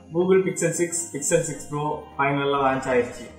Google Pixel six Pixel six Pro ஃபைனலாக launch ஆயிடுச்சு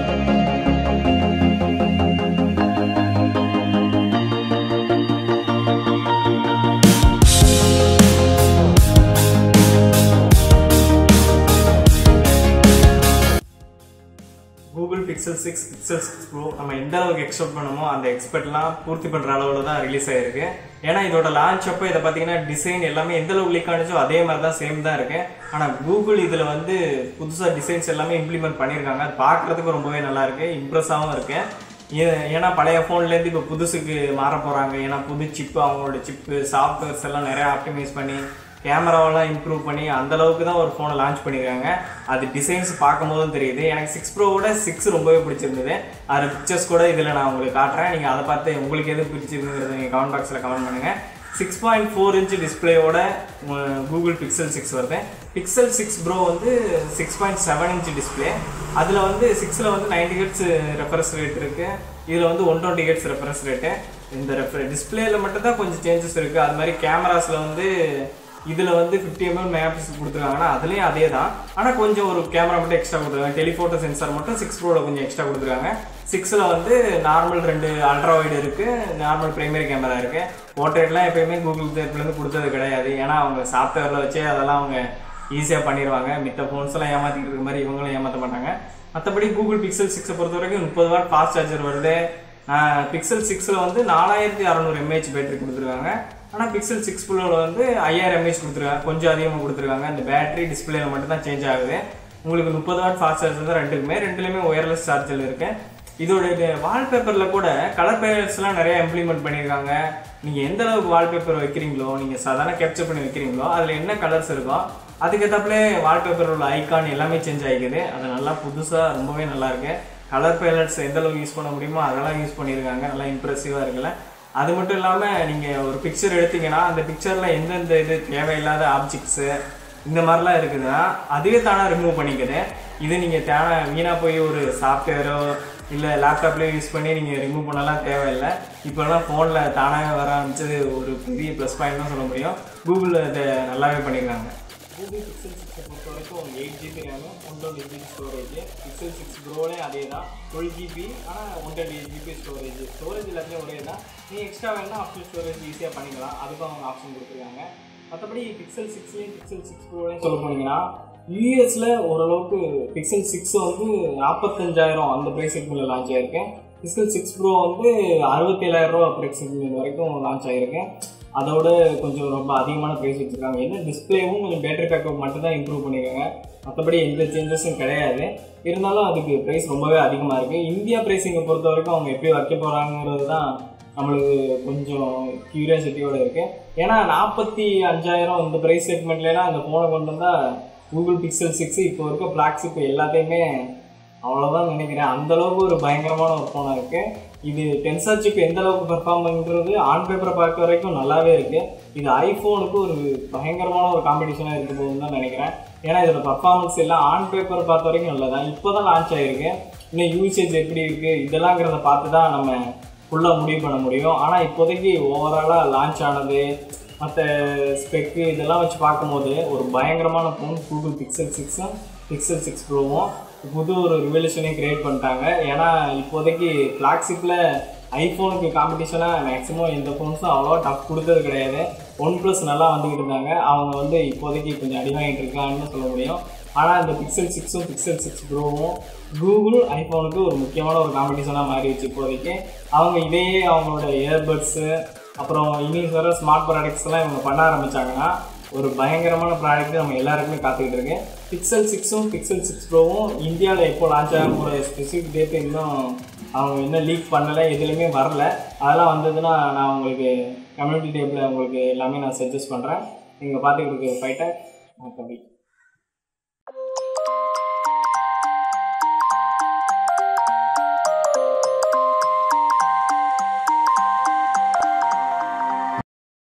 Google Pixel six Pixel six Pro நம்ம எந்த அளவுக்கு எக்ஸ்பெக்ட் பண்ணமோ அந்த எக்ஸ்பெக்ட்லாம் பூர்த்தி பண்ணுற அளவில் தான் ரிலீஸ் ஆயிருக்கு ஏன்னா இதோட லான்ச் அப்போ இதை பார்த்தீங்கன்னா டிசைன் எல்லாமே எந்த அளவுக்கு லீக் ஆனிச்சோ அதே மாதிரி தான் சேம் தான் இருக்கு ஆனால் கூகுள் இதில் வந்து புதுசாக டிசைன்ஸ் எல்லாமே இம்ப்ளிமெண்ட் பண்ணியிருக்காங்க அது பார்க்குறதுக்கு ரொம்பவே நல்லா இருக்கு இம்ப்ரெஸ்ஸாகவும் இருக்கு ஏ- ஏன்னா பழைய ஃபோன்லேருந்து இப்போ புதுசுக்கு மாற போகிறாங்க ஏன்னா புது சிப்பு அவங்களோட சிப்பு சாஃப்ட்வேர்ஸ் எல்லாம் நிறையா ஆப்டிமைஸ் பண்ணி கேமராவெல்லாம் இம்ப்ரூவ் பண்ணி அந்த அளவுக்கு தான் ஒரு ஃபோனை லான்ச் பண்ணியிருக்காங்க அது டிசைன்ஸ் பார்க்கும்போதும் தெரியுது எனக்கு சிக்ஸ் ப்ரோவோட சிக்ஸ் ரொம்பவே பிடிச்சிருந்தது அது பிக்சர்ஸ் கூட இதில் நான் உங்களுக்கு காட்டுறேன் நீங்கள் அதை பார்த்து உங்களுக்கு எது பிடிச்சிருக்குங்கிறத நீங்கள் கமெண்ட் பாக்ஸில் கமெண்ட் பண்ணுங்கள் சிக்ஸ் பாயிண்ட் ஃபோர் இன்ச் டிஸ்பிளேயோட கூகுள் பிக்சல் சிக்ஸ் வருது பிக்சல் சிக்ஸ் ப்ரோ வந்து six point seven inch display அதில் வந்து சிக்ஸில் வந்து நைன்டி ஹெட்ஸ் ரெஃபரன்ஸ் ரேட் இருக்குது இதில் வந்து one twenty hertz reference rate இந்த ரெஃபர் டிஸ்பிளேல மட்டும் தான் கொஞ்சம் சேஞ்சஸ் இருக்குது அது மாதிரி கேமராஸில் வந்து இதில் வந்து ஃபிஃப்டி எம்எம் மெகா பிக்சல் கொடுத்துருக்காங்கன்னா அதுலேயும் அதே தான் ஆனால் கொஞ்சம் ஒரு கேமரா மட்டும் எக்ஸ்ட்ரா கொடுத்துருக்காங்க டெலிஃபோட்டோ சென்சார் மட்டும் சிக்ஸ் ப்ரோவில் கொஞ்சம் எக்ஸ்ட்ரா கொடுத்துருக்காங்க சிக்ஸில் வந்து நார்மல் ரெண்டு அல்ட்ரா வைடு இருக்குது நார்மல் பிரைமரி கேமரா இருக்குது போர்ட்ரேட்லாம் எப்பயுமே கூகுள் தரப்புலேருந்து கொடுத்தது கிடையாது ஏன்னா அவங்க சாஃப்ட்வேரில் வச்சே அதெல்லாம் அவங்க ஈஸியாக பண்ணிடுவாங்க மித்த ஃபோன்ஸ் எல்லாம் ஏமாற்றிட்டு இருக்க மாதிரி இவங்களும் ஏமாற்ற மாட்டாங்க மற்றபடி கூகுள் பிக்சல் சிக்ஸை பொறுத்த வரைக்கும் முப்பது வாட் ஃபாஸ்ட் சார்ஜர் வருது பிக்சல் சிக்ஸில் வந்து நாலாயிரத்தி அறநூறு எம்ஏஹெச் பேட்டரி கொடுத்துருக்காங்க ஆனால் பிக்சல் சிக்ஸ் ப்ரோவில் வந்து ஐயாயிரம் எம்ஏஹெச் கொடுத்துருக்காங்க கொஞ்சம் அதிகமாக கொடுத்துருக்காங்க அந்த பேட்டரி டிஸ்பிளேல மட்டும் தான் சேஞ்ச் ஆகுது உங்களுக்கு முப்பது வாட் ஃபாஸ்ட் சார்ஜர் தான் ரெண்டுக்குமே ரெண்டுலேயுமே ஒயர்லெஸ் சார்ஜர் இருக்கு இதோட வால்பேப்பரில் கூட கலர் பேலட்ஸ்லாம் நிறைய இம்ப்ளிமெண்ட் பண்ணியிருக்காங்க நீங்கள் எந்த அளவுக்கு வால்பேப்பர் வைக்கிறீங்களோ நீங்கள் சாதாரண கேப்சர் பண்ணி வைக்கிறீங்களோ அதில் என்ன கலர்ஸ் இருக்கோ அதுக்கேற்றப்பலே வால்பேப்பர் உள்ள ஐகான் எல்லாமே சேஞ்ச் ஆகிக்குது அது நல்லா புதுசாக ரொம்பவே நல்லா இருக்கு கலர் பேலட்ஸ் எந்த அளவுக்கு யூஸ் பண்ண முடியுமோ அதெல்லாம் யூஸ் பண்ணியிருக்காங்க நல்லா இம்ப்ரெசிவாக இருக்குல்ல அது மட்டும் இல்லாமல் நீங்கள் ஒரு பிக்சர் எடுத்தீங்கன்னா அந்த பிக்சரில் எந்தெந்த இது தேவையில்லாத ஆப்ஜெக்ட்ஸு இந்த மாதிரிலாம் இருக்குதுன்னா அதுவே தானாக ரிமூவ் பண்ணிக்குது இது நீங்கள் தேவை வீணாக போய் ஒரு சாஃப்ட்வேரோ இல்லை லேப்டாப்லேயோ யூஸ் பண்ணி நீங்கள் ரிமூவ் பண்ணலாம் தேவையில்லை இப்போல்லாம் ஃபோனில் தானாக வர ஆரம்பிச்சது ஒரு பெரிய ப்ளஸ் பாயிண்ட் தான் சொல்ல முடியும் கூகுளில் இதை நல்லாவே பண்ணியிருக்காங்க கூகுள் பிக்சல் சிக்ஸை பொறுத்த வரைக்கும் eight GB RAM one twenty GB storage Pixel six ப்ரோலே அதே தான் டுவெல் ஜிபி ஆனால் one twenty eight GB storage storage எல்லாத்தையும் ஒரே தான் நீங்கள் எக்ஸ்ட்ரா வேணும்னா ஆப்ஷன் ஸ்டோரேஜ் ஈஸியாக பண்ணிக்கலாம் அதுக்கும் அவங்க ஆப்ஷன் கொடுத்துருக்காங்க மற்றபடி பிக்சல் சிக்ஸ்லேயும் பிக்சல் சிக்ஸ் ப்ரோலையும் சொல்ல போனீங்கன்னா யூஎஸில் ஓரளவுக்கு பிக்சல் சிக்ஸ் வந்து நாற்பத்தஞ்சாயிரம் அந்த ப்ரைஸ் செக்மெண்ட்ல லான்ச் ஆயிருக்கு பிக்சல் சிக்ஸ் ப்ரோ வந்து அறுபத்தேழாயிரம் ரூபா ப்ரைஸ் செக்மெண்ட் வரைக்கும் லான்ச் ஆயிருக்கு அதோட கொஞ்சம் ரொம்ப அதிகமான ப்ரைஸ் வச்சுருக்காங்க என்ன டிஸ்பிளேவும் கொஞ்சம் பேட்டரி பேக்கப் மட்டும் தான் இம்ப்ரூவ் பண்ணியிருக்காங்க மற்றபடி எந்த சேஞ்சஸும் கிடையாது இருந்தாலும் அதுக்கு ப்ரைஸ் ரொம்பவே அதிகமாக இருக்குது இந்தியா ப்ரைஸிங்கை பொறுத்த வரைக்கும் அவங்க எப்படி வைக்க போகிறாங்கிறது தான் நம்மளுக்கு கொஞ்சம் கியூரியாசிட்டியோட இருக்கு ஏன்னா நாற்பத்தி அஞ்சாயிரம் இந்த ப்ரைஸ் செக்மெண்ட்லாம் அந்த ஃபோனை கொண்டு வந்தால் கூகுள் பிக்சல் சிக்ஸ் இப்போ இருக்க ஃப்ளாக்ஷிப் எல்லாத்தையுமே அவ்வளோதான் நினைக்கிறேன் அந்த அளவுக்கு ஒரு பயங்கரமான ஒரு ஃபோனாக இருக்கு இது டென்சர் சிப் எந்த அளவுக்கு பெர்ஃபார்ம் பண்ணுறது ஆன் பேப்பரை பார்க்க வரைக்கும் நல்லாவே இருக்கு இது ஐஃபோனுக்கு ஒரு பயங்கரமான ஒரு காம்படிஷனாக இருக்க போகுதுன்னு தான் நினைக்கிறேன் ஏன்னா இதோட பர்ஃபார்மன்ஸ் எல்லாம் ஆன் பேப்பர் பார்த்த வரைக்கும் நல்லதான் இப்போ தான் லான்ச் ஆகிருக்கு இன்னும் யூசேஜ் எப்படி இருக்குது இதெல்லாங்கிறத பார்த்து தான் நம்ம ஃபுல்லாக முடிவு பண்ண முடியும் ஆனால் இப்போதைக்கு ஓவராலாக லான்ச் ஆனது மற்ற ஸ்பெக்கு இதெல்லாம் வச்சு பார்க்கும்போது ஒரு பயங்கரமான ஃபோன் கூகுள் பிக்சல் சிக்ஸும் பிக்சல் சிக்ஸ் ப்ரோவும் புது ஒரு ரிவல்யூஷனையும் கிரியேட் பண்ணிட்டாங்க ஏன்னா இப்போதைக்கு ஃப்ளாக்ஷிப்பில் ஐஃபோனுக்கு காம்படிஷனாக மேக்ஸிமம் எந்த ஃபோன்ஸும் அவ்வளோவா டஃப் கொடுத்தது கிடையாது ஒன் ப்ளஸ் நல்லா வந்துக்கிட்டு இருந்தாங்க அவங்க வந்து இப்போதைக்கு கொஞ்சம் அடி வாங்கிட்டு இருக்காங்கன்னு சொல்ல முடியும் ஆனால் இந்த பிக்சல் சிக்ஸும் பிக்சல் சிக்ஸ் ப்ரோவும் கூகுள் ஐஃபோனுக்கு ஒரு முக்கியமான ஒரு காம்படிஷனாக மாறிடுச்சு இப்போதைக்கு அவங்க இதையே அவங்களோட இயர்பட்ஸு அப்புறம் இனி வர ஸ்மார்ட் ப்ராடக்ட்ஸ் எல்லாம் இவங்க பண்ண ஆரம்பிச்சாங்கன்னா ஒரு பயங்கரமான ப்ராடக்ட் நம்ம எல்லாருக்குமே காத்துக்கிட்டு இருக்கு பிக்சல் சிக்ஸும் பிக்சல் சிக்ஸ் ப்ரோவும் இந்தியாவில் எப்போ லான்ச் ஆக போகிற ஸ்பெசிஃபிக் டேட் இன்னும் அவங்க இன்னும் லீக் பண்ணலை எதுலையுமே வரல அதெல்லாம் வந்ததுன்னா நான் உங்களுக்கு கம்யூனிட்டி டேப்பில் உங்களுக்கு எல்லாமே நான் சஜஸ்ட் பண்ணுறேன் நீங்கள் பார்த்துக்கிட்டு இருக்க ஃபைட்டை கபி